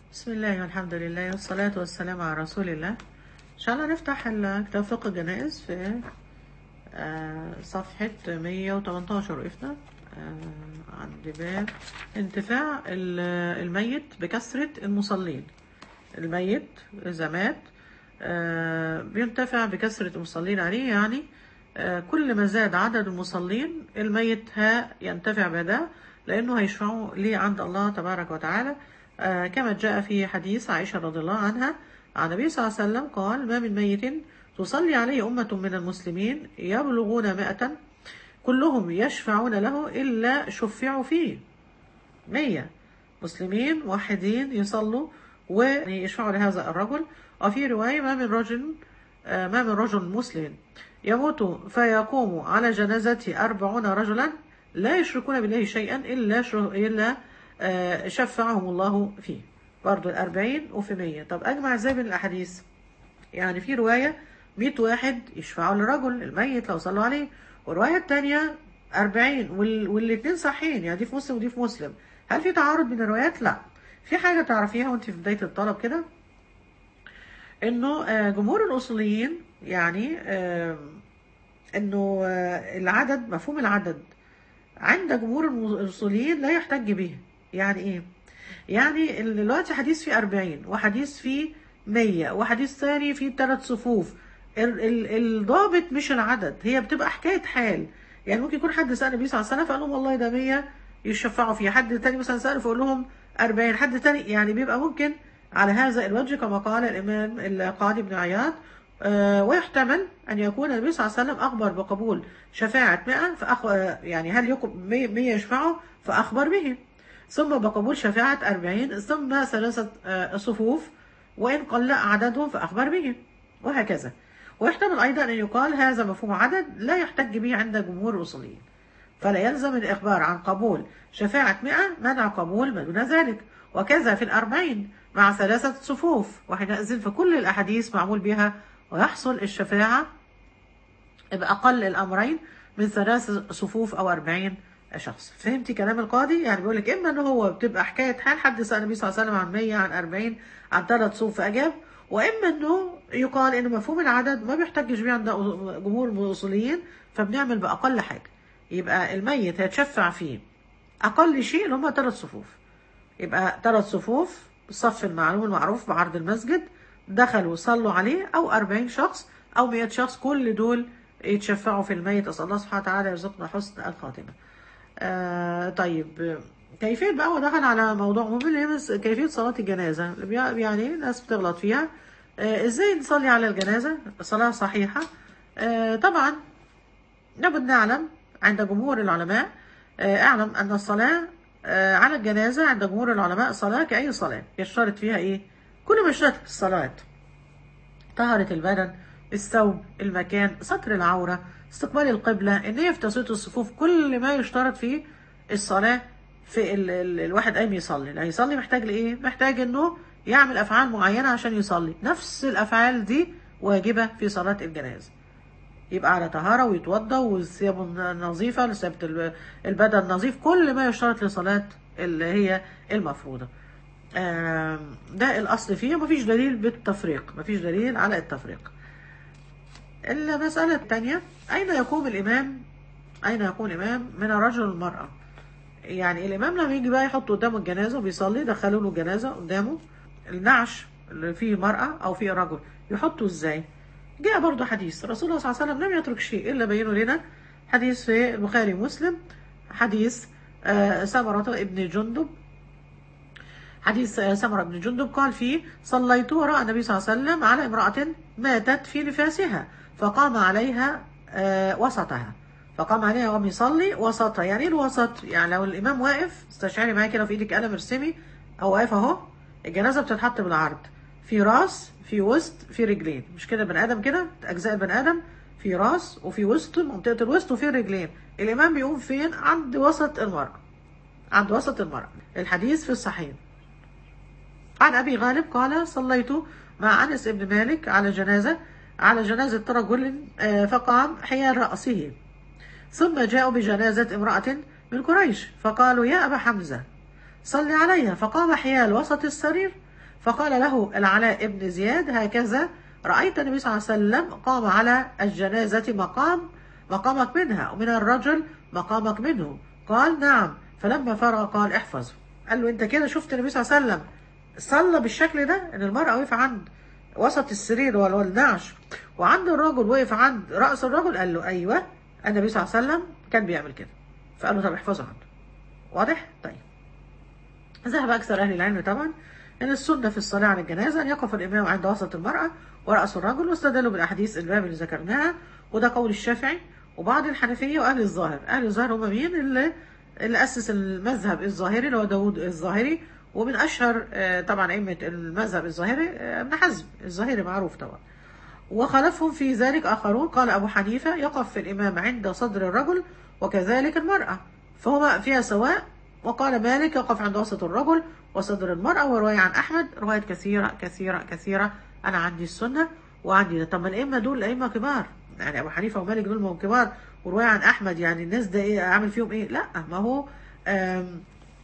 بسم الله والحمد لله والصلاة والسلام على رسول الله إن شاء الله نفتح ال- كتاب فقه الجنائز في آه، صفحة 118 وقفنا آه، عند باب انتفاع ال- الميت بكثرة المصلين الميت إذا مات آه، بينتفع بكثرة المصلين عليه يعني آه، كل ما زاد عدد المصلين الميت ها ينتفع بده لأنه هيشفعوا ليه عند الله تبارك وتعالى آه، كما جاء في حديث عائشة رضي الله عنها عن النبي صلى الله عليه وسلم قال ما من ميت تصلي عليه أمة من المسلمين يبلغون مائة كلهم يشفعون له إلا شفعوا فيه مية مسلمين موحدين يصلوا ويشفعوا لهذا الرجل وفي رواية ما من رجل آه، ما من رجل مسلم يموت فيقوم على جنازته أربعون رجلا لا يشركون بالله شيئا إلا شر- إلا آه، شفعهم الله فيه برضو الأربعين وفي مية طب أجمع ازاي بين الأحاديث يعني في رواية مئة واحد يشفعوا للرجل الميت لو صلوا عليه والرواية التانية أربعين وال... والاتنين صحيحين يعني دي في مسلم ودي في مسلم هل في تعارض بين الروايات؟ لا في حاجة تعرفيها وانت في بداية الطلب كده انه آه، جمهور الأصوليين يعني آه، انه آه، العدد مفهوم العدد عند جمهور الأصوليين لا يحتج به يعني ايه؟ يعني ال- دلوقتي حديث فيه 40 وحديث فيه 100 وحديث ثاني فيه ثلاث صفوف ال- ال- الضابط مش العدد هي بتبقى حكاية حال يعني ممكن يكون حد سأل النبي صلى الله عليه وسلم فقال لهم والله ده 100 يشفعوا فيه حد تاني مثلا سأل فقول لهم 40 حد تاني يعني بيبقى ممكن على هذا الوجه كما قال الإمام القاضي بن عياض آه، ويحتمل أن يكون النبي صلى الله عليه وسلم أخبر بقبول شفاعة 100 فأخ... آه، يعني هل يقب 100 يشفعوا فأخبر به ثم بقبول شفاعة أربعين ثم ثلاثة آه، صفوف وإن قل عددهم فأخبر به وهكذا ويحتمل أيضا أن يقال هذا مفهوم عدد لا يحتج به عند جمهور الأصوليين فلا يلزم الإخبار عن قبول شفاعة مئة منع قبول ما دون ذلك وكذا في الأربعين مع ثلاثة صفوف وحينئذ فكل الأحاديث معمول بها ويحصل الشفاعة بأقل الأمرين من ثلاث صفوف أو أربعين شخص فهمتي كلام القاضي يعني بيقول لك إما إن هو بتبقى حكاية حال حد سأل النبي صلى الله عليه وسلم عن 100 عن 40 عن ثلاث صفوف فأجاب وإما إنه يقال إن مفهوم العدد ما بيحتجش بيه عند جمهور الأصوليين فبنعمل بأقل حاجة يبقى الميت هيتشفع فيه أقل شيء اللي هم ثلاث صفوف يبقى ثلاث صفوف الصف المعلوم المعروف بعرض المسجد دخلوا صلوا عليه أو أربعين شخص أو مئة شخص كل دول يتشفعوا في الميت أسأل الله سبحانه وتعالى يرزقنا حسن الخاتمة آه طيب كيفية بقى هو دخل على موضوع مهم اللي هي بس كيفية صلاة الجنازة اللي بي- يعني الناس بتغلط فيها آه ازاي نصلي على الجنازة صلاة صحيحة آه طبعا لابد نعلم عند جمهور العلماء آه، اعلم ان الصلاة آه، على الجنازة عند جمهور العلماء صلاة كأي صلاة يشترط فيها ايه كل ما يشترط في الصلاة طهارة البدن الثوب المكان ستر العورة استقبال القبلة النية في تسوية الصفوف كل ما يشترط فيه الصلاة في ال ال الواحد قايم يصلي اللي هيصلي محتاج لإيه محتاج إنه يعمل أفعال معينة عشان يصلي نفس الأفعال دي واجبة في صلاة الجنازة يبقى على طهارة ويتوضى وثيابه نظيفة لثبت ال- البدن نظيف كل ما يشترط لصلاة اللي هي المفروضة آم، ده الأصل فيه مفيش دليل بالتفريق مفيش دليل على التفريق المسألة الثانية أين يقوم الإمام أين يقوم الإمام من الرجل والمرأة يعني الإمام لما يجي بقى يحط قدامه الجنازة وبيصلي دخلوا له الجنازة قدامه النعش اللي فيه مرأة أو فيه رجل يحطه إزاي جاء برضه حديث رسول الله صلى الله عليه وسلم لم يترك شيء إلا بينه لنا حديث في البخاري ومسلم حديث آه، سمرة ابن جندب حديث آه، سمرة بن جندب قال فيه صليت وراء النبي صلى الله عليه وسلم على امرأة ماتت في نفاسها فقام عليها آه، وسطها فقام عليها وهم يصلي وسطها يعني ايه الوسط يعني لو الامام واقف استشعري معايا كده في ايدك قلم ارسمي او واقف اهو الجنازه بتتحط بالعرض في راس في وسط في رجلين مش كده بني ادم كده اجزاء البني ادم في راس وفي وسط منطقه الوسط وفي رجلين الامام بيقوم فين عند وسط المراه عند وسط المراه الحديث في الصحيح عن أبي غالب قال صليت مع أنس بن مالك على جنازة على جنازة رجل آه، فقام حيال رأسه ثم جاءوا بجنازة امرأة من قريش فقالوا يا أبا حمزة صل عليها فقام حيال وسط السرير فقال له العلاء ابن زياد هكذا رأيت النبي صلى الله عليه وسلم قام على الجنازة مقام مقامك منها ومن الرجل مقامك منه قال نعم فلما فرغ قال احفظه قال له انت كده شفت النبي صلى الله عليه وسلم صلى بالشكل ده ان المرأة وقف عند وسط السرير ولا والنعش وعند الرجل وقف عند رأس الرجل قال له ايوه النبي صلى الله عليه وسلم كان بيعمل كده فقال له طب احفظه عنده واضح طيب ذهب أكثر أهل العلم طبعا أن السنة في الصلاة على الجنازة أن يقف الإمام عند وسط المرأة ورأس الرجل واستدلوا بالأحاديث الباب اللي ذكرناها وده قول الشافعي وبعض الحنفية وأهل الظاهر أهل الظاهر هم مين اللي, اللي أسس المذهب الظاهري اللي هو داوود الظاهري ومن أشهر آه، طبعا أئمة المذهب الظاهري آه، ابن حزم الظاهري معروف طبعا وخلفهم في ذلك آخرون قال أبو حنيفة يقف في الإمام عند صدر الرجل وكذلك المرأة فهما فيها سواء وقال مالك يقف عند وسط الرجل وصدر المرأة ورواية عن أحمد روايات كثيرة كثيرة كثيرة أنا عندي السنة وعندي ده طب ما الأئمة دول أئمة كبار يعني أبو حنيفة ومالك دول ما هم كبار ورواية عن أحمد يعني الناس ده إيه أعمل فيهم إيه لا ما هو آم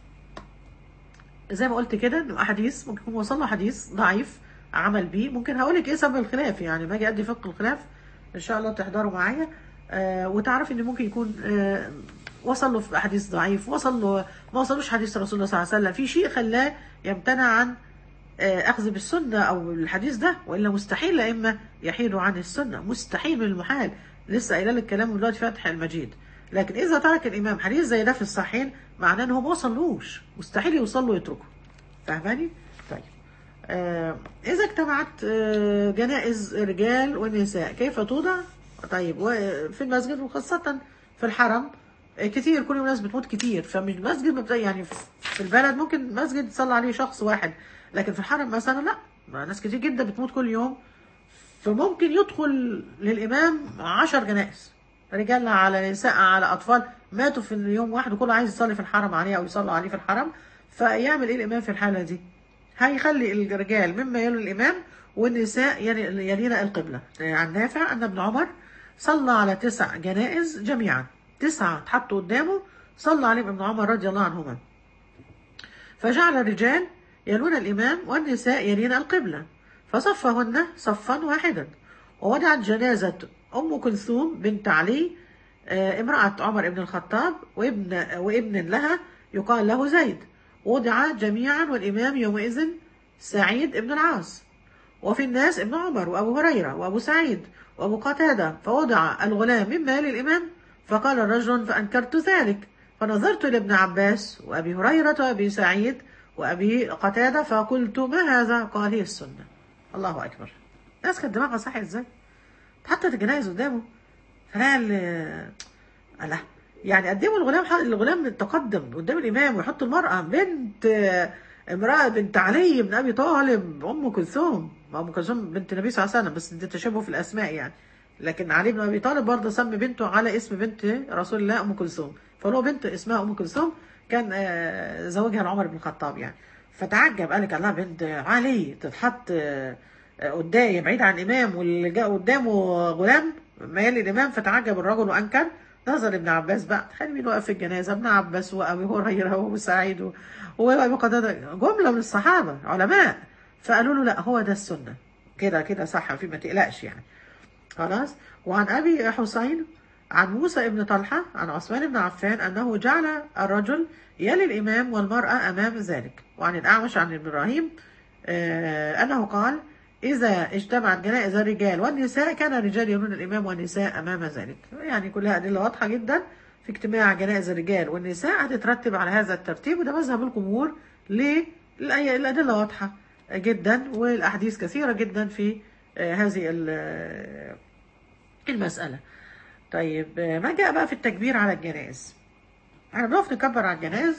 زي ما قلت كده انه احاديث ممكن يكون وصل له حديث ضعيف عمل بيه ممكن هقول لك ايه سبب الخلاف يعني ما اجي ادي فقه الخلاف ان شاء الله تحضروا معايا آه وتعرف ان ممكن يكون آه وصل له في حديث ضعيف وصل له ما وصلوش حديث رسول الله صلى الله عليه وسلم في شيء خلاه يمتنع عن آه اخذ بالسنه او الحديث ده والا مستحيل الائمه يحيدوا عن السنه مستحيل من المحال لسه قايله لك الكلام دلوقتي فتح المجيد لكن اذا ترك الامام حديث زي ده في الصحيحين معناه ان هو ما وصلوش مستحيل يوصل له يتركه فاهماني طيب آه اذا اجتمعت آه جنائز رجال ونساء كيف توضع طيب وفي المسجد وخاصه في الحرم آه كتير كل يوم ناس بتموت كتير فمش مسجد مبدأ يعني في البلد ممكن مسجد يصلي عليه شخص واحد لكن في الحرم مثلا لا ما ناس كتير جدا بتموت كل يوم فممكن يدخل للامام عشر جنائز رجال على نساء على اطفال ماتوا في اليوم واحد وكله عايز يصلي في الحرم عليه او يصلوا عليه في الحرم فيعمل ايه الامام في الحاله دي هيخلي الرجال مما يلي الامام والنساء يلي- يلين القبله عن نافع ان ابن عمر صلى على تسع جنائز جميعا تسعه اتحطوا قدامه صلى عليهم ابن عمر رضي الله عنهما فجعل الرجال يلون الإمام والنساء يلين القبلة فصفهن صفا واحدا ووضعت جنازة أم كلثوم بنت علي آه، امرأة عمر بن الخطاب وابن, وابن لها يقال له زيد وضع جميعا والإمام يومئذ سعيد بن العاص وفي الناس ابن عمر وأبو هريرة وأبو سعيد وأبو قتادة فوضع الغلام من مال الإمام فقال الرجل فأنكرت ذلك فنظرت لابن عباس وأبي هريرة وأبي سعيد وأبي قتادة فقلت ما هذا قال هي السنة الله أكبر الناس كانت دماغها صحي إزاي حطت الجنائز قدامه فلا ال- لا يعني قدموا الغلام الغلام تقدم قدام الإمام ويحط المرأة بنت امرأة بنت علي بن أبي طالب أم كلثوم ما أم كلثوم بنت النبي صلى الله عليه وسلم بس ده تشابه في الأسماء يعني لكن علي بن أبي طالب برضه سمي بنته على اسم بنت رسول الله أم كلثوم فهو بنت اسمها أم كلثوم كان آه، زوجها لعمر بن الخطاب يعني فتعجب قال لك الله بنت علي تتحط آه، آه، قدام بعيد عن الإمام واللي جاء قدامه غلام ميال الإمام فتعجب الرجل وأنكر نظر ابن عباس بقى تخيل مين واقف في الجنازه ابن عباس وابي هريره وابو سعيد و- وابي قتاده جمله من الصحابه علماء فقالوا له لا هو ده السنه كده كده صح في ما تقلقش يعني خلاص وعن ابي حسين عن موسى ابن طلحه عن عثمان بن عفان انه جعل الرجل يلي الامام والمراه امام ذلك وعن الاعمش عن ابراهيم آه انه قال إذا اجتمعت جنائز الرجال والنساء كان الرجال يلون الإمام والنساء أمام ذلك يعني كلها أدلة واضحة جدا في اجتماع جنائز الرجال والنساء هتترتب على هذا الترتيب وده مذهب الجمهور ليه؟ الأي- الأدلة واضحة جدا والأحاديث كثيرة جدا في آه، هذه ال- آه، المسألة طيب آه، ما جاء بقى في التكبير على الجنائز احنا بنقف نكبر على الجنائز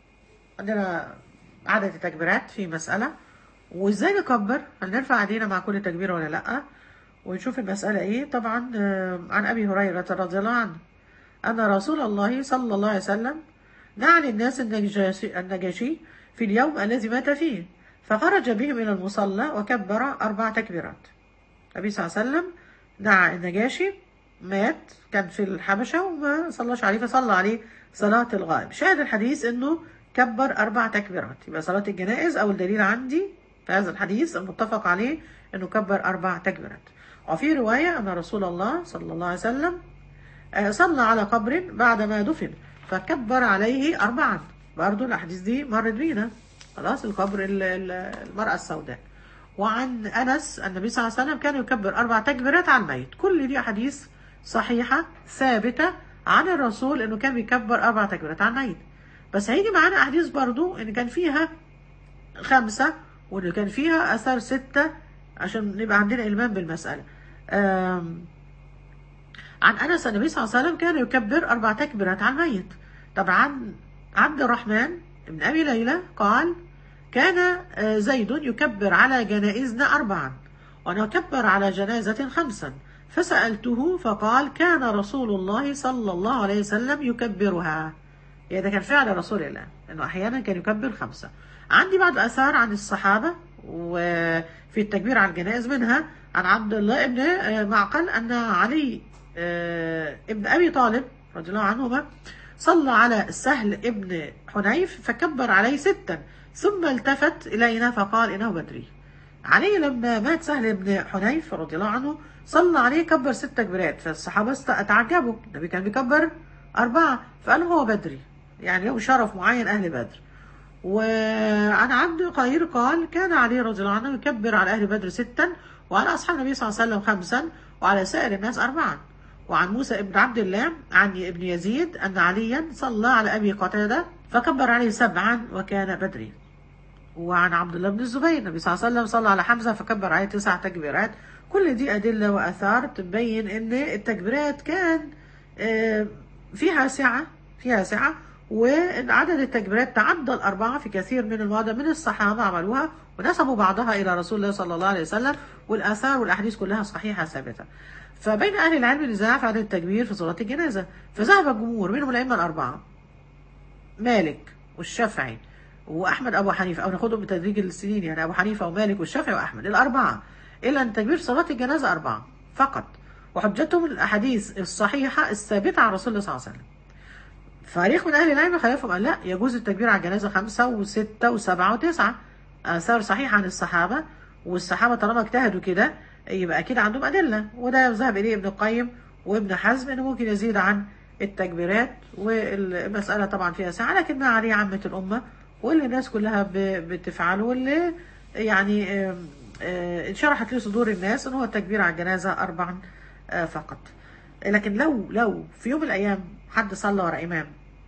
عندنا عدد التكبيرات في مسألة وازاي نكبر هل نرفع ايدينا مع كل تكبيره ولا لا ونشوف المسألة ايه طبعا آه، عن ابي هريرة رضي الله عنه ان رسول الله صلى الله عليه وسلم نعى للناس النجاشي, النجاشي في اليوم الذي مات فيه فخرج بهم الى المصلى وكبر اربع تكبيرات النبي صلى الله عليه وسلم دعا النجاشي مات كان في الحبشة وما صلاش عليه فصلى عليه صلاة الغائب شاهد الحديث انه كبر اربع تكبيرات يبقى صلاة الجنائز او الدليل عندي في هذا الحديث المتفق عليه أنه كبر أربع تكبيرات وفي رواية أن رسول الله صلى الله عليه وسلم آه، صلى على قبر بعدما دفن فكبر عليه أربعا برضو الأحاديث دي مرت بينا خلاص القبر ال- ال- المرأة السوداء وعن أنس النبي صلى الله عليه وسلم كان يكبر أربع تكبيرات على الميت كل دي أحاديث صحيحة ثابتة عن الرسول أنه كان بيكبر أربع تكبيرات على الميت بس هيجي معانا أحاديث برضو أن كان فيها خمسة وأن كان فيها أثر ستة عشان نبقى عندنا إلمام بالمسألة آم، عن أنس النبي صلى الله عليه وسلم كان يكبر أربع تكبيرات على الميت طبعا عبد الرحمن بن أبي ليلى قال كان آه، زيد يكبر على جنائزنا أربعا ونكبر على جنازة خمسا فسألته فقال كان رسول الله صلى الله عليه وسلم يكبرها يعني ده كان فعل رسول الله انه احيانا كان يكبر خمسه عندي بعض اثار عن الصحابه وفي التكبير على الجنائز منها عن عبد الله ابن آه، معقل ان علي آه، ابن ابي طالب رضي الله عنهما صلى على سهل ابن حنيف فكبر عليه ستا ثم التفت الينا فقال انه بدري علي لما مات سهل بن حنيف رضي الله عنه صلى عليه كبر ست تكبيرات فالصحابة است- اتعجبوا النبي كان بيكبر أربعة فقالوا هو بدري يعني له شرف معين أهل بدر وعن عبد القهير قال كان علي رضي الله عنه يكبر على أهل بدر ستا وعلى أصحاب النبي صلى الله عليه وسلم خمسا وعلى سائر الناس أربعا وعن موسى بن عبد الله عن ابن يزيد أن عليا صلى على أبي قتادة فكبر عليه سبعا وكان بدري وعن عبد الله بن الزبير النبي صلى الله عليه وسلم صلى على حمزة فكبر عليه تسع تكبيرات كل دي أدلة وآثار تبين إن التكبيرات كان آه، فيها سعة فيها سعة وإن عدد التكبيرات تعدى الأربعة في كثير من المواضع من الصحابة عملوها ونسبوا بعضها إلى رسول الله صلى الله عليه وسلم والآثار والأحاديث كلها صحيحة ثابتة فبين أهل العلم نزاع في عدد التكبير في صلاة الجنازة فذهب الجمهور منهم الأئمة الأربعة مالك والشافعي واحمد ابو حنيفه او ناخدهم بتدريج السنين يعني ابو حنيفه ومالك والشافعي واحمد الاربعه الا ان تكبير صلاه الجنازه اربعه فقط وحجتهم الاحاديث الصحيحه الثابته عن رسول الله صلى الله عليه وسلم فريق من اهل العلم خلافهم قال لا يجوز التكبير على الجنازه خمسه وسته وسبعه وتسعه اثار صحيحه عن الصحابه والصحابه طالما اجتهدوا كده يبقى اكيد عندهم ادله وده ذهب اليه ابن القيم وابن حزم انه ممكن يزيد عن التكبيرات والمساله طبعا فيها سعه لكن ما عليه عامه الامه واللي الناس كلها ب- بتفعله واللي يعني آم، آه، انشرحت لصدور الناس ان هو التكبير على الجنازه اربعا آه، فقط لكن لو لو في يوم من الايام حد صلى ورا امام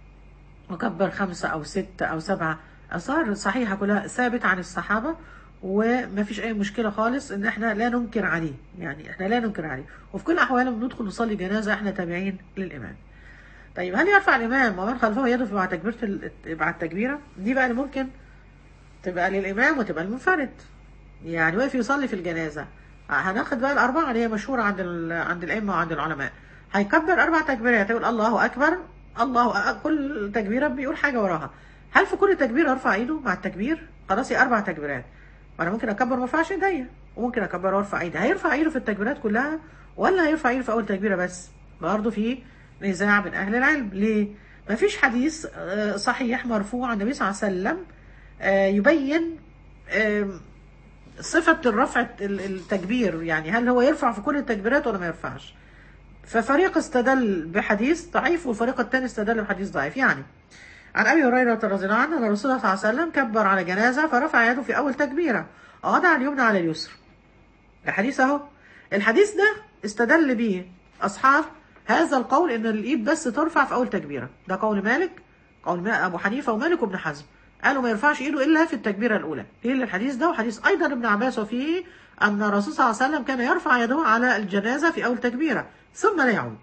وكبر خمسة أو ستة أو سبعة آثار صحيحة كلها ثابت عن الصحابة وما فيش أي مشكلة خالص إن إحنا لا ننكر عليه يعني إحنا لا ننكر عليه وفي كل الأحوال لما ندخل نصلي جنازة إحنا تابعين للإمام طيب هل يرفع الإمام ومن خلفه يده مع تكبيرة ال- مع التكبيرة دي بقى اللي ممكن تبقى للإمام وتبقى المنفرد يعني واقف يصلي في الجنازة هناخد بقى الأربعة اللي هي مشهورة عند ال... عند الأئمة وعند العلماء هيكبر أربع تكبيرات يقول الله أكبر الله أ... كل تكبيرة بيقول حاجة وراها هل في كل تكبير أرفع إيده مع التكبير؟ خلاص هي أربع تكبيرات وأنا ممكن أكبر ما أرفعش إيديا وممكن أكبر وأرفع إيدي هيرفع إيده في التكبيرات كلها ولا هيرفع إيده في أول تكبيرة بس؟ برضه في نزاع بين أهل العلم ليه؟ مفيش حديث آه، صحيح مرفوع عن النبي صلى الله عليه وسلم آه، يبين آم، صفة الرفع ال- التكبير يعني هل هو يرفع في كل التكبيرات ولا ما يرفعش ففريق استدل بحديث ضعيف والفريق الثاني استدل بحديث ضعيف يعني عن ابي هريره رضي الله عنه ان الرسول صلى الله عليه وسلم كبر على جنازه فرفع يده في اول تكبيره ووضع اليمنى على اليسر ده حديث اهو الحديث ده استدل به اصحاب هذا القول ان الايد بس ترفع في اول تكبيره ده قول مالك قول ما ابو حنيفه ومالك وابن حزم قالوا ما يرفعش ايده الا في التكبيره الاولى ايه الحديث ده وحديث ايضا ابن عباس وفيه ان الرسول صلى الله عليه وسلم كان يرفع يده على الجنازه في اول تكبيره ثم لا يعود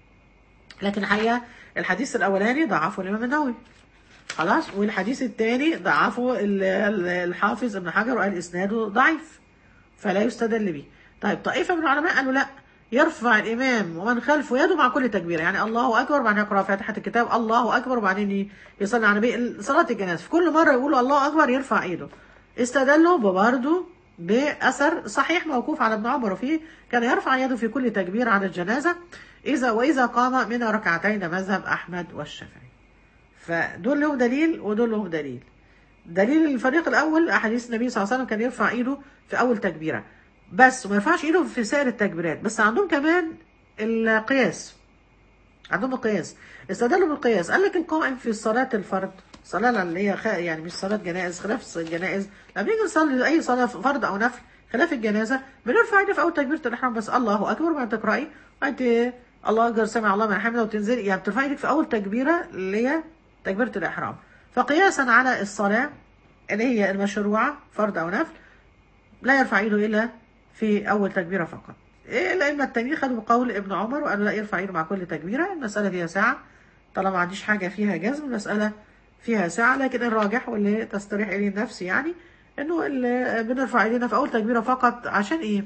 لكن الحقيقه الحديث الاولاني ضعفه الامام النووي خلاص والحديث الثاني ضعفه ال- ال- الحافظ ابن حجر وقال اسناده ضعيف فلا يستدل به طيب طائفه من العلماء قالوا لا يرفع الامام ومن خلفه يده مع كل تكبيره يعني الله اكبر وبعدين يقرا فاتحه الكتاب الله اكبر وبعدين يصلي على النبي صلاه الجنازه في كل مره يقولوا الله اكبر يرفع ايده استدلوا برضه باثر صحيح موقوف على ابن عمر فيه كان يرفع يده في كل تكبير على الجنازه اذا واذا قام من ركعتين مذهب احمد والشافعي فدول لهم دليل ودول لهم دليل دليل الفريق الاول احاديث النبي صلى الله عليه وسلم كان يرفع ايده في اول تكبيره بس وما يرفعش ايده في سائر التكبيرات بس عندهم كمان القياس عندهم القياس استدلوا بالقياس قال لك القائم في صلاة الفرد صلاة اللي هي خ... يعني مش صلاة جنائز خلاف الجنائز لما نيجي نصلي أي صلاة فرض أو نفل خلاف الجنازة بنرفع ايدنا في أول تكبيرة الإحرام بس الله أكبر وبعد تقرأي بعد الله أكبر سمع الله من حمده وتنزلي يعني بترفعي ايدك في أول تكبيرة اللي هي تكبيرة الإحرام فقياسا على الصلاة اللي هي المشروعة فرض أو نفل لا يرفع ايده إلا في أول تكبيرة فقط إيه الأئمة التانيين خدوا بقول ابن عمر وقالوا لا يرفع ايده مع كل تكبيرة المسألة فيها ساعة طالما ما عنديش حاجة فيها جزم المسألة فيها ساعة لكن الراجح واللي تستريح إليه النفس يعني إنه اللي بنرفع ايدينا في أول تكبيرة فقط عشان إيه؟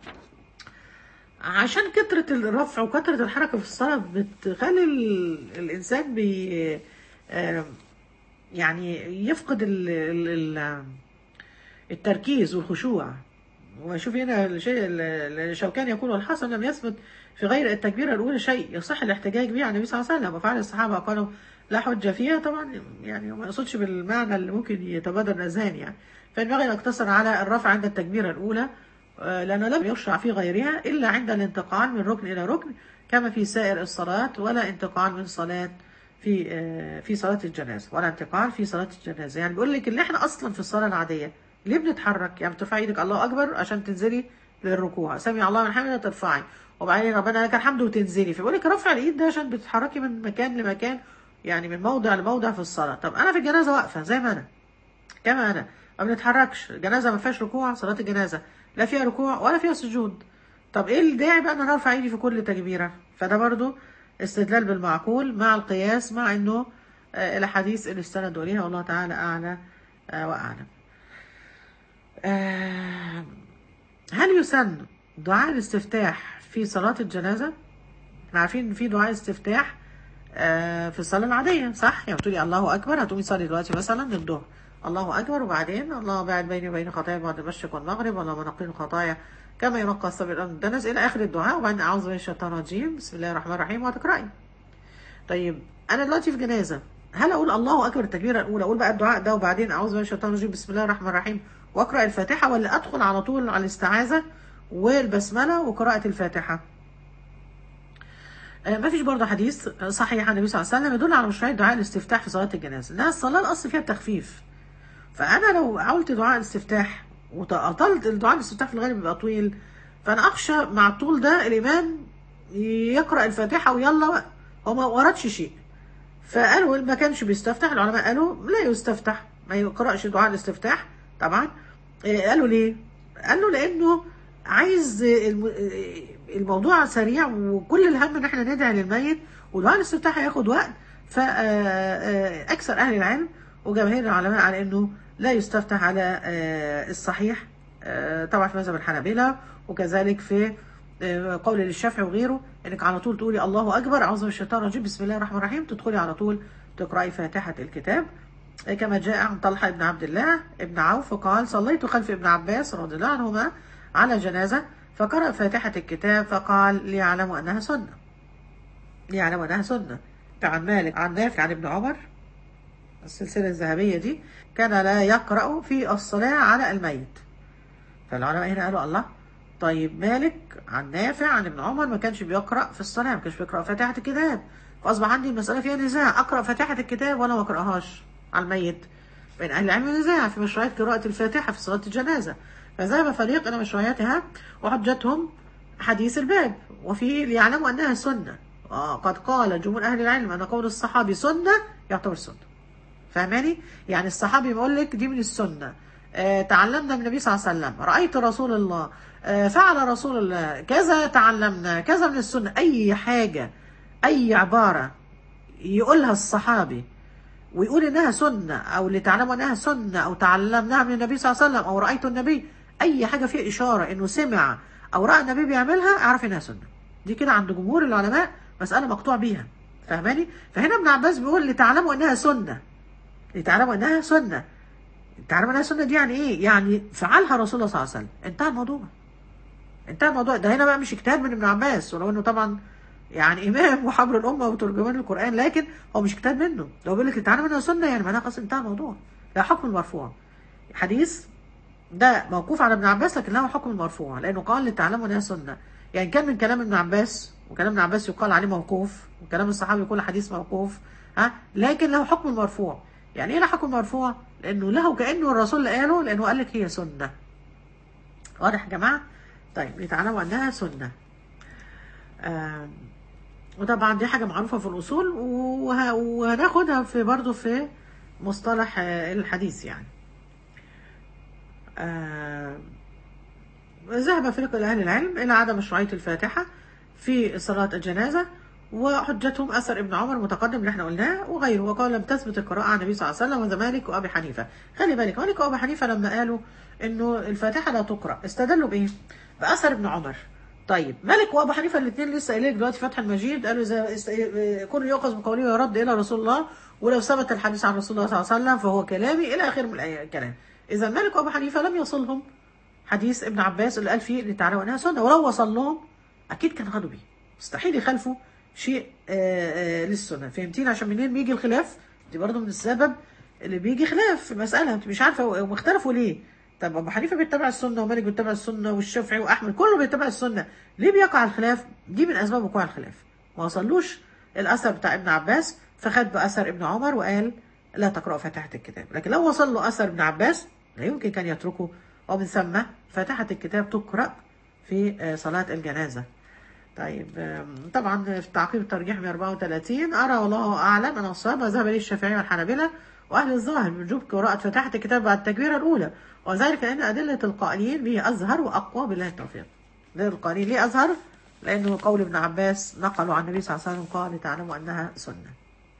عشان كثرة الرفع وكثرة الحركة في الصلاة بتخلي ال- الإنسان بي آه، يعني يفقد ال ال ال التركيز والخشوع وشوف هنا الشيء الشوكاني يقول والحسن لم يثبت في غير التكبيرة الأولى شيء يصح الاحتجاج به عن النبي صلى الله عليه وسلم وفعل الصحابة قالوا لا حجة فيها طبعا يعني ما يقصدش بالمعنى اللي ممكن يتبادر الأذهان يعني فينبغي أن نقتصر على الرفع عند التكبيرة الأولى آه، لأنه لم يشرع في غيرها إلا عند الانتقال من ركن إلى ركن كما في سائر الصلاة ولا انتقال من صلاة في آه، في صلاة الجنازة ولا انتقال في صلاة الجنازة يعني بيقول لك اللي احنا أصلا في الصلاة العادية ليه بنتحرك يعني بترفعي ايدك الله أكبر عشان تنزلي للركوع سمع الله من حمده ترفعي وبعدين ربنا لك الحمد وتنزلي فبيقول لك رفع الايد ده عشان بتتحركي من مكان لمكان يعني من موضع لموضع في الصلاة طب أنا في الجنازة واقفة زي ما أنا كما أنا ما بنتحركش الجنازة ما فيهاش ركوع صلاة الجنازة لا فيها ركوع ولا فيها سجود طب ايه الداعي بقى ان انا ارفع ايدي في كل تكبيرة فده برضو استدلال بالمعقول مع القياس مع انه آه، الاحاديث اللي استندوا اليها والله تعالى اعلى آه، واعلم آه، هل يسن دعاء الاستفتاح في صلاة الجنازة؟ احنا عارفين ان في دعاء استفتاح آه، في الصلاة العادية صح؟ يعني بتقولي الله أكبر هتقومي تصلي دلوقتي مثلا الظهر الله أكبر وبعدين الله باعد بيني وبين خطايا بعد المشرق والمغرب اللهم نقي الخطايا كما ينقى الثوب الأرض الدنس إلى آخر الدعاء وبعدين أعوذ بالله من الشيطان الرجيم بسم الله الرحمن الرحيم وهتقرأي طيب أنا دلوقتي في جنازة هل أقول الله أكبر التكبيرة الأولى أقول بقى الدعاء ده وبعدين أعوذ بالله من الشيطان الرجيم بسم الله الرحمن الرحيم وأقرأ الفاتحة ولا أدخل على طول على الاستعاذة والبسملة وقراءة الفاتحة آه، ما فيش برضه حديث صحيح عن النبي صلى الله عليه وسلم يدل على مشروعية دعاء الاستفتاح في صلاة الجنازة إنها الصلاة الأصل فيها التخفيف فأنا لو قلت دعاء الاستفتاح وطلت الدعاء الاستفتاح في الغالب بيبقى طويل فأنا أخشى مع الطول ده الإمام يقرأ الفاتحة ويلا بقى. هو ما وردش شيء فقالوا ما كانش بيستفتح العلماء قالوا لا يستفتح ما يقرأش دعاء الاستفتاح طبعا إيه، قالوا ليه قالوا لأنه عايز الم- الموضوع سريع وكل الهم ان احنا ندعي للميت ودعاء الاستفتاح هياخد وقت فاكثر اهل العلم وجماهير العلماء على انه لا يستفتح على آه، الصحيح آه، طبعا في مذهب الحنابلة وكذلك في آه، قول للشافعي وغيره انك على طول تقولي الله اكبر اعوذ من الشيطان الرجيم بسم الله الرحمن الرحيم تدخلي على طول تقراي فاتحة الكتاب آه، كما جاء عن طلحة بن عبد الله ابن عوف قال صليت خلف ابن عباس رضي الله عنهما على جنازة فقرأ فاتحة الكتاب فقال ليعلموا أنها سنة ليعلموا أنها سنة عن مالك عن نافع عن ابن عمر السلسلة الذهبية دي كان لا يقرأ في الصلاة على الميت فالعلماء هنا قالوا الله طيب مالك عن نافع عن ابن عمر ما كانش بيقرأ في الصلاة ما كانش بيقرأ فاتحة الكتاب فأصبح عندي المسألة فيها نزاع أقرأ فاتحة الكتاب ولا ما أقرأهاش على الميت بين أهل العلم نزاع في مشروعية قراءة الفاتحة في صلاة الجنازة فذهب فريق إلى مشروعيتها وحجتهم حديث الباب وفيه ليعلموا أنها سنة آه، قد قال جمهور أهل العلم أن قول الصحابي سنة يعتبر سنة فاهماني؟ يعني الصحابي بيقول لك دي من السنة آه تعلمنا من النبي صلى الله عليه وسلم رأيت رسول الله آه فعل رسول الله كذا تعلمنا كذا من السنة أي حاجة أي عبارة يقولها الصحابي ويقول انها سنة او لتعلموا انها سنة او تعلمناها من النبي صلى الله عليه وسلم او رأيت النبي اي حاجة فيها اشارة انه سمع او رأى النبي بيعملها اعرف انها سنة دي كده عند جمهور العلماء مسألة مقطوع بيها فاهماني فهنا ابن عباس بيقول لتعلموا انها سنة لتعلموا انها سنة تعلموا انها سنة دي يعني ايه يعني فعلها رسول الله صلى الله عليه وسلم انتهى الموضوع انتهى الموضوع ده هنا بقى مش اجتهاد من ابن عباس ولو انه طبعا يعني امام وحبر الامه وترجمان القران لكن هو مش اجتهاد منه لو بيقول لك تعالى منها سنه يعني معناها خلاص انتهى الموضوع له حكم المرفوع حديث ده موقوف على ابن عباس لكن له حكم المرفوع لانه قال لتعلموا انها سنه يعني كان من كلام ابن عباس وكلام ابن عباس يقال عليه موقوف وكلام الصحابي يقول حديث موقوف ها لكن له حكم المرفوع يعني ايه له حكم مرفوع لانه له كانه الرسول اللي قاله لانه قال لك هي سنه واضح يا جماعه طيب لتعلموا انها سنه آم، وطبعا دي حاجه معروفه في الاصول وه- وهناخدها في برضه في مصطلح آه، الحديث يعني آم، ذهب فريق أهل العلم إلى عدم مشروعية الفاتحة في صلاة الجنازة وحجتهم أثر ابن عمر متقدم اللي احنا قلناه وغيره وقال لم تثبت القراءة عن النبي صلى الله عليه وسلم وذا مالك وأبي حنيفة خلي بالك مالك وأبي حنيفة لما قالوا إنه الفاتحة لا تقرأ استدلوا بإيه؟ بأثر ابن عمر طيب مالك وأبو حنيفة الاثنين لسه قايلين دلوقتي فتح المجيد قالوا إذا است... كل يؤخذ من قوله ويرد إلى رسول الله ولو ثبت الحديث عن رسول الله صلى الله عليه وسلم فهو كلامي إلى آخر من الآية- الكلام إذا مالك وأبو حنيفة لم يصلهم حديث ابن عباس اللي قال فيه لتعلموا انها سنه ولو وصل لهم اكيد كان خدوا بيه مستحيل يخالفوا شيء آه، آه، للسنه فهمتين عشان منين بيجي الخلاف دي برضه من السبب اللي بيجي خلاف في مساله انت مش عارفه هم اختلفوا ليه طب ابو حنيفه بيتبع السنه ومالك بيتبع السنه والشافعي واحمد كله بيتبع السنه ليه بيقع الخلاف دي من اسباب وقوع الخلاف ما وصلوش الاثر بتاع ابن عباس فخد باثر ابن عمر وقال لا تقرأ فاتحة الكتاب لكن لو وصل له أثر ابن عباس لا يمكن كان يتركه ومن ثم فاتحة الكتاب تقرأ في آه، صلاة الجنازة طيب آم، طبعا في تعقيب الترجيح 134 أرى والله أعلم أن الصواب وذهب إليه الشافعي والحنابلة وأهل الظاهر من وجوب قراءة فاتحة الكتاب بعد التكبيرة الأولى وذلك لأن أدلة القائلين به أزهر وأقوى بالله التوفيق أدلة القائلين ليه أزهر؟ لأنه قول ابن عباس نقلوا عن النبي صلى الله عليه وسلم قال تعلموا أنها سنة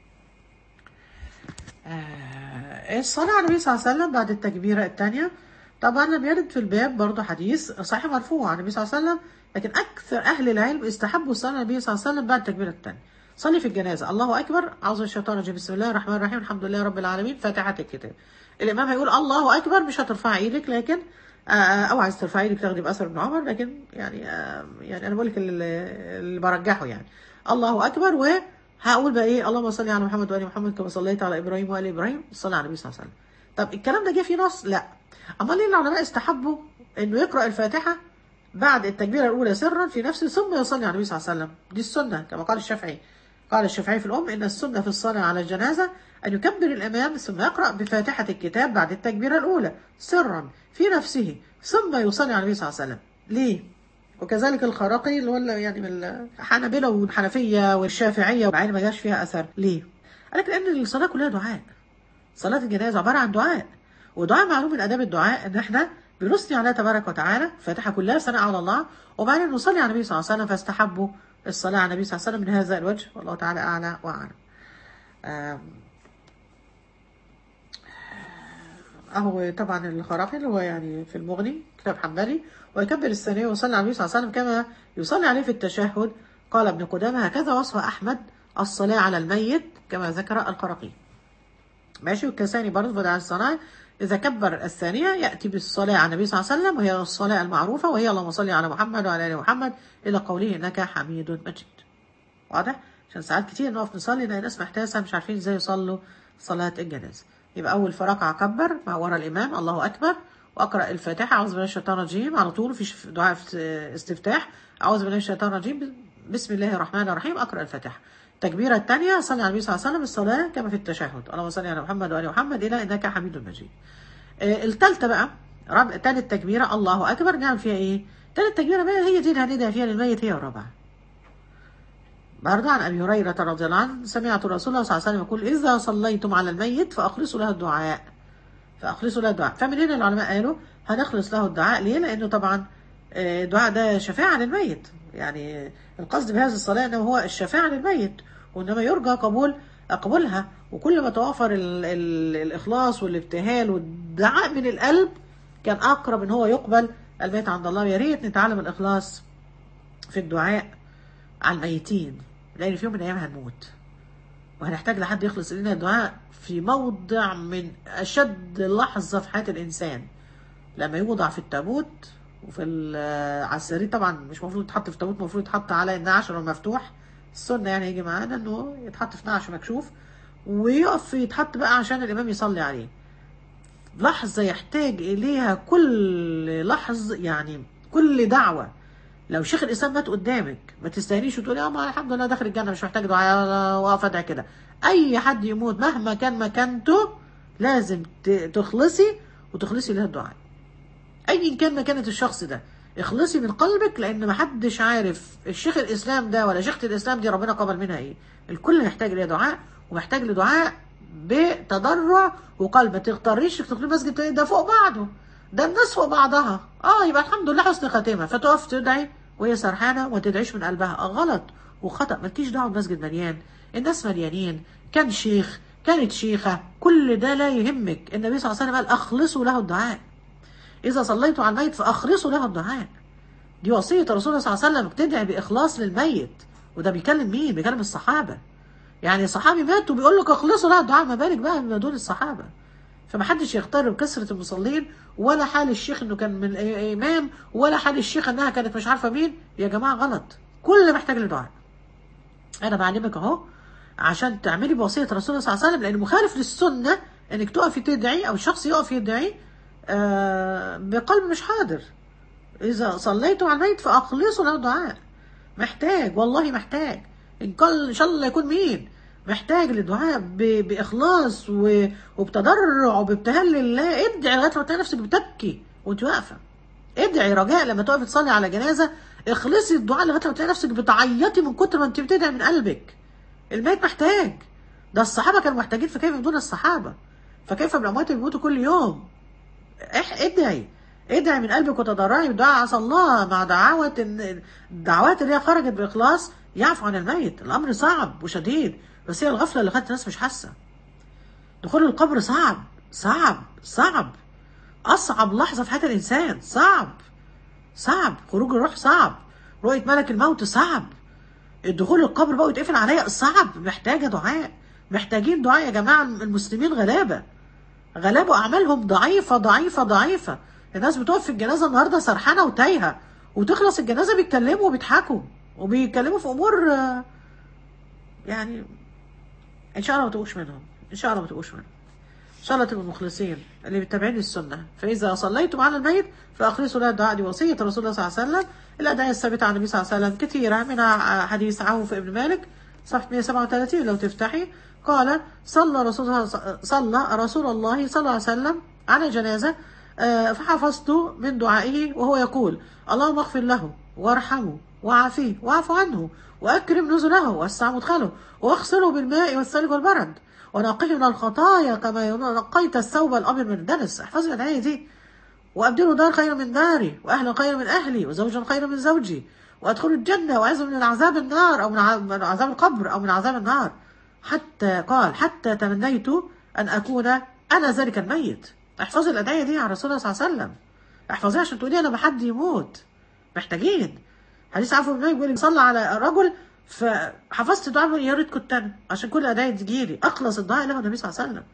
آه، الصلاة على النبي صلى الله عليه وسلم بعد التكبيرة الثانية طبعا لم يرد في الباب برضه حديث صحيح مرفوع عن النبي صلى الله عليه وسلم لكن أكثر أهل العلم استحبوا الصلاة على النبي صلى الله عليه وسلم بعد التكبيرة الثانية صلي في الجنازة الله أكبر أعوذ الشيطان الرجيم بسم الله الرحمن الرحيم الحمد لله رب العالمين فاتحة الكتاب الإمام هيقول الله أكبر مش هترفع إيدك لكن آه، أو عايز ترفع إيدك تاخدي بأثر ابن عمر لكن يعني آه، يعني أنا بقول لك اللي اللي برجحه يعني الله أكبر و هقول بقى ايه اللهم صل على محمد وال محمد كما صليت على ابراهيم وال ابراهيم صلى على النبي صلى الله عليه وسلم طب الكلام ده جه فيه نص لا امال ليه العلماء استحبوا انه يقرا الفاتحه بعد التكبيره الاولى سرا في نفسه ثم يصلي على النبي صلى الله عليه وسلم دي السنه كما قال الشافعي قال الشافعي في الام ان السنه في الصلاه على الجنازه ان يكبر الامام ثم يقرا بفاتحه الكتاب بعد التكبيره الاولى سرا في نفسه ثم يصلي على النبي صلى الله عليه وسلم ليه وكذلك الخراقي اللي هو يعني من الحنابلة والحنفية والشافعية مع إن ما جاش فيها أثر ليه؟ قال لك لأن الصلاة كلها دعاء صلاة الجنازة عبارة عن دعاء ودعاء معلوم من آداب الدعاء إن إحنا بنثني على تبارك وتعالى فاتحة كلها ثناء على الله وبعدين نصلي على النبي صلى الله عليه وسلم فاستحبوا الصلاة على النبي صلى الله عليه وسلم من هذا الوجه والله تعالى أعلى وأعلم آم، أهو طبعا الخراقي اللي هو يعني في المغني كتاب حنبلي ويكبر الثانية ويصلي على النبي صلى الله عليه وسلم كما يصلي عليه في التشهد قال ابن قدامة هكذا وصف أحمد الصلاة على الميت كما ذكر الخراقي ماشي والكساني برضه بدع الصلاة إذا كبر الثانية يأتي بالصلاة على النبي صلى الله عليه وسلم وهي الصلاة المعروفة وهي اللهم صل على محمد وعلى آل محمد إلى قوله إنك حميد مجيد واضح؟ عشان ساعات كتير نقف نصلي نلاقي ناس محتاسة مش عارفين ازاي يصلوا صلاة الجنازة يبقى أول في ركعة كبر مع ورا الإمام الله أكبر وأقرأ الفاتحة أعوذ بالله من الشيطان الرجيم على طول في دعاء في استفتاح أعوذ بالله من الشيطان الرجيم بسم الله الرحمن الرحيم أقرأ الفاتحة التكبيرة الثانية صلي على النبي صلى الله عليه وسلم الصلاة كما في التشهد اللهم صل على محمد وآل محمد إلى إنك حميد مجيد آه، الثالثة بقى رب... تالت تكبيرة الله أكبر نعمل فيها إيه؟ تالت تكبيرة بقى هي دي اللي هندعي فيها للميت هي الرابعة برضه عن ابي هريره رضي الله عنه سمعت رسول الله صلى الله عليه وسلم يقول اذا صليتم على الميت فاخلصوا له الدعاء فاخلصوا له الدعاء فمن هنا العلماء قالوا هنخلص له الدعاء ليه؟ لانه طبعا آه، الدعاء ده شفاعه للميت يعني القصد بهذه الصلاه انه هو الشفاعه للميت وانما يرجى قبول قبولها وكل ما توافر ال ال الاخلاص والابتهال والدعاء من القلب كان اقرب ان هو يقبل الميت عند الله يا ريت نتعلم الاخلاص في الدعاء على الميتين لان في يوم من الايام هنموت وهنحتاج لحد يخلص لنا الدعاء في موضع من اشد لحظه في حياه الانسان لما يوضع في التابوت وفي ال- على السرير طبعا مش المفروض يتحط في تابوت المفروض يتحط على النعش ولا مفتوح السنه يعني يجي معانا انه يتحط في نعش مكشوف ويقف يتحط بقى عشان الامام يصلي عليه لحظة يحتاج إليها كل لحظة يعني كل دعوة لو شيخ الإسلام مات قدامك ما تستهنيش وتقولي اه ما الحمد لله داخل الجنة مش محتاج دعاء أنا واقف أدعي كده أي حد يموت مهما كان مكانته لازم ت- تخلصي وتخلصي له الدعاء ايا كان مكانة الشخص ده اخلصي من قلبك لان محدش عارف الشيخ الاسلام ده ولا شيخة الاسلام دي ربنا قبل منها ايه الكل محتاج ليه دعاء ومحتاج لدعاء بتضرع وقلب ما تغتريش انك تدخلي مسجد تاني ده فوق بعضه ده الناس فوق بعضها اه يبقى الحمد لله حسن خاتمه فتقف تدعي وهي سرحانه وما تدعيش من قلبها آه غلط وخطا مالكيش دعوه المسجد مليان الناس مليانين كان شيخ كانت شيخه كل ده لا يهمك النبي صلى الله عليه وسلم قال اخلصوا له الدعاء إذا صليتوا على الميت فأخلصوا له الدعاء دي وصية الرسول صلى الله عليه وسلم تدعي بإخلاص للميت وده بيكلم مين؟ بيكلم الصحابة يعني صحابي مات وبيقول لك اخلصوا له الدعاء ما بالك بقى بما دون الصحابة فمحدش يغتر بكثرة المصلين ولا حال الشيخ انه كان من امام ولا حال الشيخ انها كانت مش عارفة مين يا جماعة غلط كل محتاج لدعاء انا بعلمك اهو عشان تعملي بوصية الرسول صلى الله عليه وسلم لان مخالف للسنة انك تقفي تدعي او الشخص يقف يدعي آه بقلب مش حاضر إذا صليتوا على الميت فأخلصوا له دعاء محتاج والله محتاج إن كان إن شاء الله يكون مين محتاج للدعاء ب- بإخلاص و- وبتضرع وبابتهال لله ادعي لغاية ما تلاقي نفسك بتبكي وأنت واقفة ادعي رجاء لما تقفي تصلي على جنازة اخلصي الدعاء لغاية ما تلاقي نفسك بتعيطي من كتر ما أنت بتدعي من قلبك الميت محتاج ده الصحابة كانوا محتاجين فكيف بدون الصحابة فكيف بالأموات اللي بيموتوا كل يوم اح ادعي ادعي من قلبك وتضرعي بدعاء عسى الله مع دعوة ان الدعوات اللي هي خرجت بإخلاص يعفو عن الميت الأمر صعب وشديد بس هي الغفلة اللي خلت الناس مش حاسة دخول القبر صعب صعب صعب أصعب لحظة في حياة الإنسان صعب صعب خروج الروح صعب رؤية ملك الموت صعب الدخول القبر بقى يتقفل عليا صعب محتاجة دعاء محتاجين دعاء يا جماعة المسلمين غلابة غلابة أعمالهم ضعيفة ضعيفة ضعيفة الناس بتقف في الجنازة النهاردة سرحانة وتايهة وتخلص الجنازة بيتكلموا وبيضحكوا وبيتكلموا في أمور آه، يعني إن شاء الله ما تقوش منهم إن شاء الله ما تقوش منهم إن شاء الله تبقوا مخلصين اللي متابعين السنة فإذا صليتم على الميت فأخلصوا له الدعاء دي وصية الرسول صلى الله عليه وسلم الأدعية الثابتة عن النبي صلى الله عليه وسلم كثيرة منها حديث عوف بن مالك صفحة 137 لو تفتحي قال صلى رسول الله صلى رسول الله صلى الله عليه وسلم على جنازة آه، فحفظت من دعائه وهو يقول اللهم اغفر له وارحمه وعافيه واعف عنه وأكرم نزله ووسع مدخله واغسله بالماء والثلج والبرد ونقيه من الخطايا كما نقيت الثوب الأبيض من الدنس احفظي الآية دي وأبدله دار خير من داري وأهلا خير من أهلي وزوجا خير من زوجي وأدخل الجنة وأعز من عذاب النار أو من ع- من عذاب القبر أو من عذاب النار حتى قال حتى تمنيت أن أكون أنا ذلك الميت احفظي الأدعية دي على رسول الله صلى الله عليه وسلم احفظيها عشان تقولي أنا ما حد يموت محتاجين حديث عفو بن مالك بيقول لك صلى على رجل فحفظت دعاء بيقول يا ريت كنت أنا عشان كل أدعية تجيلي أخلص الدعاء له النبي صلى الله عليه وسلم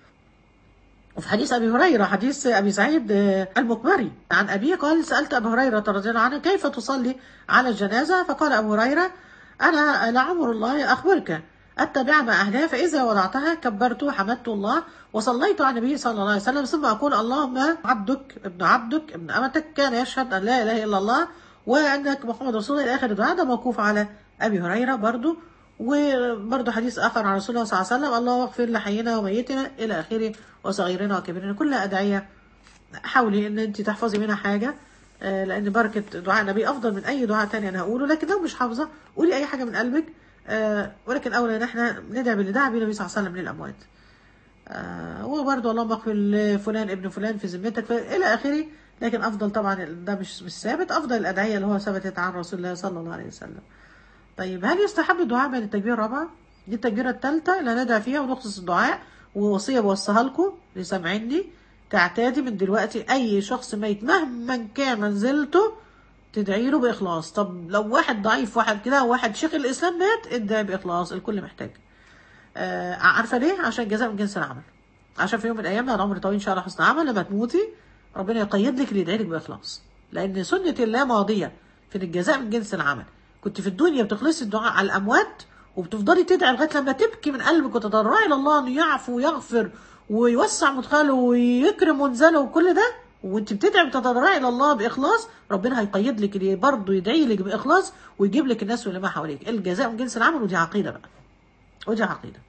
وفي حديث ابي هريره حديث ابي سعيد آه، المقبري عن ابيه قال سالت ابا هريره رضي الله عنه كيف تصلي على الجنازه فقال ابو هريره انا لعمر الله اخبرك اتبع ما اهلها فاذا وضعتها كبرت وحمدت الله وصليت على النبي صلى الله عليه وسلم ثم اقول اللهم عبدك ابن عبدك ابن امتك كان يشهد ان لا اله الا الله وانك محمد رسول الله الى اخر الدعاء ده موقوف على ابي هريره برضو وبرضه حديث آخر عن رسول الله صلى الله عليه وسلم اللهم اغفر لحينا وميتنا إلى آخره وصغيرنا وكبيرنا كلها أدعية حاولي إن أنت تحفظي منها حاجة آه، لأن بركة دعاء النبي أفضل من أي دعاء تاني أنا هقوله لكن لو مش حافظة قولي أي حاجة من قلبك آه، ولكن أولى إن احنا ندعي باللي دعا بيه النبي صلى الله عليه وسلم للأموات آه، وبرضه اللهم اغفر لفلان ابن فلان في ذمتك ف- إلى آخره لكن أفضل طبعا ده مش مش ثابت أفضل الأدعية اللي هو ثبتت عن رسول الله صلى الله عليه وسلم طيب هل يستحب الدعاء بين التكبيرة الرابعة؟ دي التكبيرة الثالثة اللي هندعي فيها ونخصص الدعاء ووصية بوصيها لكم اللي سامعيني تعتادي من دلوقتي أي شخص ميت مهما كان منزلته تدعي له بإخلاص طب لو واحد ضعيف واحد كده واحد شيخ الإسلام مات ادعي بإخلاص الكل محتاج آه عارفة ليه؟ عشان جزاء من جنس العمل عشان في يوم من الأيام بعد عمر طويل إن شاء الله حسن عمل لما تموتي ربنا يقيد لك اللي يدعي لك بإخلاص لأن سنة الله ماضية في إن الجزاء من جنس العمل كنت في الدنيا بتخلصي الدعاء على الأموات وبتفضلي تدعي لغاية لما تبكي من قلبك وتضرعي إلى الله إنه يعفو ويغفر ويوسع مدخله ويكرم منزله وكل ده وانت بتدعي بتتضرعي الى الله باخلاص ربنا هيقيد لك اللي برضه يدعي لك باخلاص ويجيب لك الناس واللي ما حواليك الجزاء من جنس العمل ودي عقيده بقى ودي عقيده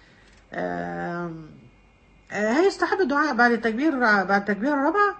آم، آه، هيستحب الدعاء بعد التكبير بعد التكبير الرابعه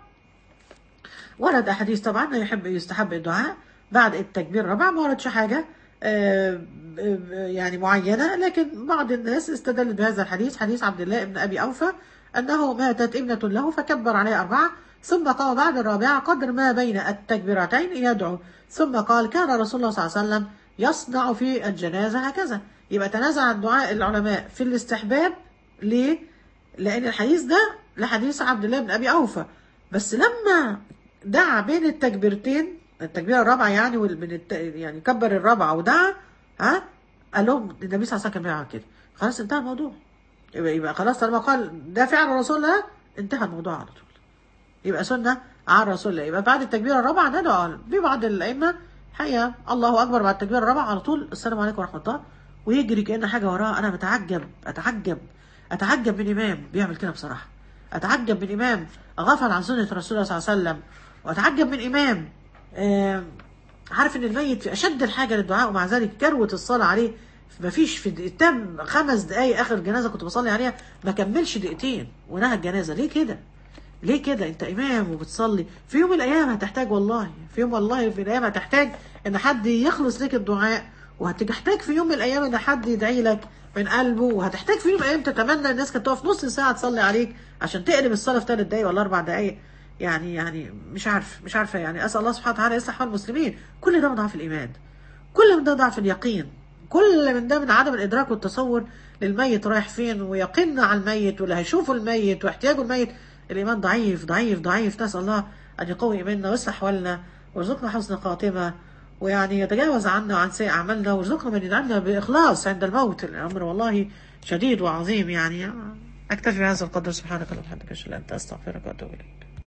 ورد احاديث طبعا يحب يستحب الدعاء بعد التكبير الرابع ما وردش حاجه آه، آه، يعني معينه لكن بعض الناس استدلت بهذا الحديث حديث عبد الله بن ابي اوفى انه ماتت ابنه له فكبر عليها اربعه ثم قام بعد الرابعه قدر ما بين التكبيرتين يدعو ثم قال كان رسول الله صلى الله عليه وسلم يصنع في الجنازه هكذا يبقى تنازع الدعاء العلماء في الاستحباب ليه؟ لان الحديث ده لحديث عبد الله بن ابي اوفى بس لما دعا بين التكبيرتين التكبيره الرابعه يعني وال- من الت... يعني كبر الرابعه ودعا ها قال لهم النبي صلى الله عليه وسلم كان بيعمل كده خلاص انتهى الموضوع يبقى, يبقى خلاص طالما قال ده فعل رسول الله انتهى الموضوع على طول يبقى سنه عن رسول الله يبقى بعد التكبيره الرابعه ندعو في بعض الائمه حقيقه الله اكبر بعد التكبيره الرابعه على طول السلام عليكم ورحمه الله ويجري كأن حاجه وراه انا بتعجب اتعجب اتعجب من امام بيعمل كده بصراحه اتعجب من امام غفل عن سنه رسول الله صلى الله عليه وسلم واتعجب من امام آم، عارف ان الميت في اشد الحاجه للدعاء ومع ذلك كروه الصلاه عليه ما فيش في دقيقتين خمس دقايق اخر جنازه كنت بصلي عليها ما كملش دقيقتين ونهى الجنازه ليه كده؟ ليه كده انت امام وبتصلي في يوم من الايام هتحتاج والله في يوم والله في الايام هتحتاج ان حد يخلص لك الدعاء وهتحتاج في يوم من الايام ان حد يدعي لك من قلبه وهتحتاج في يوم من الايام تتمنى الناس كانت تقف نص ساعه تصلي عليك عشان تقلب الصلاه في ثلاث دقايق ولا اربع دقايق يعني يعني مش عارف مش عارفه يعني اسال الله سبحانه وتعالى يصلح حال المسلمين كل ده من ضعف الايمان كل من ده ضعف اليقين كل من ده من عدم الادراك والتصور للميت رايح فين ويقيننا على الميت واللي هيشوفوا الميت واحتياجه الميت الايمان ضعيف ضعيف ضعيف نسال الله ان يقوي ايماننا ويصلح احوالنا ويرزقنا حسن خاتمه ويعني يتجاوز عنا وعن سيء اعمالنا ويرزقنا من يدعمنا باخلاص عند الموت الامر والله شديد وعظيم يعني اكتفي بهذا القدر سبحانك اللهم وبحمدك اشهد ان لا اله الا انت استغفرك واتوب اليك